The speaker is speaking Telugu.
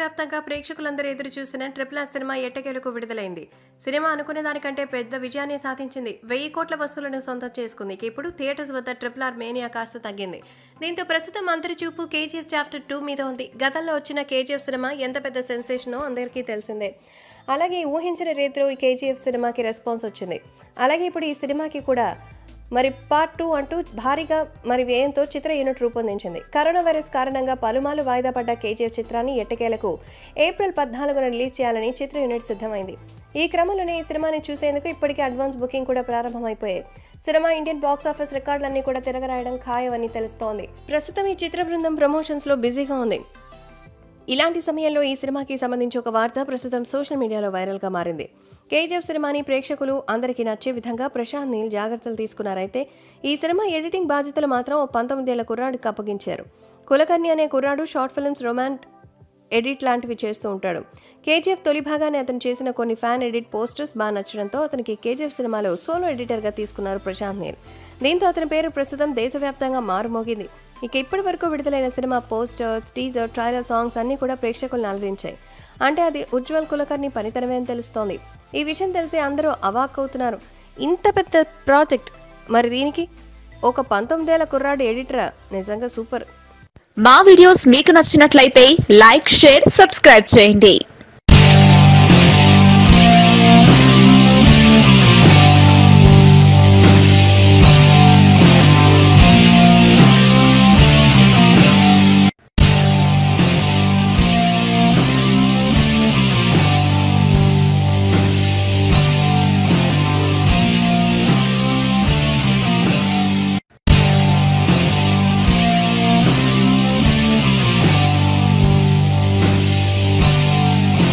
దేశవ్యాప్తంగా ప్రేక్షకులందరూ ఎదురు చూసిన ట్రిపుల్ ఆర్ సినిమా ఎట్టకేలకు విడుదలైంది సినిమా అనుకునే దానికంటే పెద్ద విజయాన్ని సాధించింది వెయ్యి కోట్ల వసూలను సొంతం చేసుకుంది ఇక ఇప్పుడు థియేటర్స్ వద్ద ట్రిపుల్ ఆర్ మేనియా కాస్త తగ్గింది దీంతో ప్రస్తుతం అందరి చూపు కేజీఎఫ్ చాప్టర్ టూ మీద ఉంది గతంలో వచ్చిన కేజీఎఫ్ సినిమా ఎంత పెద్ద సెన్సేషనో అందరికీ తెలిసిందే అలాగే ఊహించిన రీతిలో ఈ కేజీఎఫ్ సినిమాకి రెస్పాన్స్ వచ్చింది అలాగే ఇప్పుడు ఈ సినిమాకి కూడా మరి పార్ట్ టూ అంటూ భారీగా మరి వ్యయంతో చిత్ర యూనిట్ రూపొందించింది కరోనా వైరస్ కారణంగా పలుమార్లు వాయిదా పడ్డ కేజీఎఫ్ చిత్రాన్ని ఎట్టకేలకు ఏప్రిల్ పద్నాలుగున రిలీజ్ చేయాలని చిత్ర యూనిట్ సిద్ధమైంది ఈ క్రమంలోనే ఈ సినిమాని చూసేందుకు ఇప్పటికే అడ్వాన్స్ బుకింగ్ కూడా ప్రారంభమైపోయాయి సినిమా ఇండియన్ బాక్స్ ఆఫీస్ రికార్డులన్నీ కూడా తిరగరాయడం ఖాయమని తెలుస్తోంది ప్రస్తుతం ఈ చిత్ర బృందం ప్రమోషన్స్ లో బిజీగా ఉంది ఇలాంటి సమయంలో ఈ సినిమాకి సంబంధించి ఒక వార్త ప్రస్తుతం సోషల్ మీడియాలో వైరల్గా మారింది కేజీఎఫ్ సినిమాని ప్రేక్షకులు అందరికీ నచ్చే విధంగా ప్రశాంత్ నీల్ జాగ్రత్తలు తీసుకున్నారైతే ఈ సినిమా ఎడిటింగ్ బాధ్యతలు మాత్రం ఓ పంతొమ్మిదేళ్ల కుర్రాడికి అప్పగించారు కులకర్ణి అనే కుర్రాడు షార్ట్ ఫిల్మ్స్ రొమాంట్ ఎడిట్ లాంటివి చేస్తూ ఉంటాడు కేజీఎఫ్ తొలి భాగాన్ని అతను చేసిన కొన్ని ఫ్యాన్ ఎడిట్ పోస్టర్స్ బాగా నచ్చడంతో అతనికి కేజీఎఫ్ సినిమాలో సోలో ఎడిటర్గా తీసుకున్నారు ప్రశాంత్ నీల్ దీంతో అతని పేరు ప్రస్తుతం దేశవ్యాప్తంగా మారుమోగింది ఇక ఇప్పటి వరకు విడుదలైన cinema posters teaser trailer songs అన్నీ కూడా ప్రేక్షకులను అలరించాయి అంటే అది ఉజ్వల్ కులకర్ణి పనితనమే అని తెలుస్తోంది ఈ విషయం తెలిసి అందరూ అవాక్ అవుతున్నారు ఇంత పెద్ద ప్రాజెక్ట్ మరి దీనికి ఒక పంతొమ్మిదేళ్ల కుర్రాడు ఎడిటరా నిజంగా సూపర్ మా వీడియోస్ మీకు నచ్చినట్లయితే లైక్ షేర్ సబ్స్క్రైబ్ చేయండి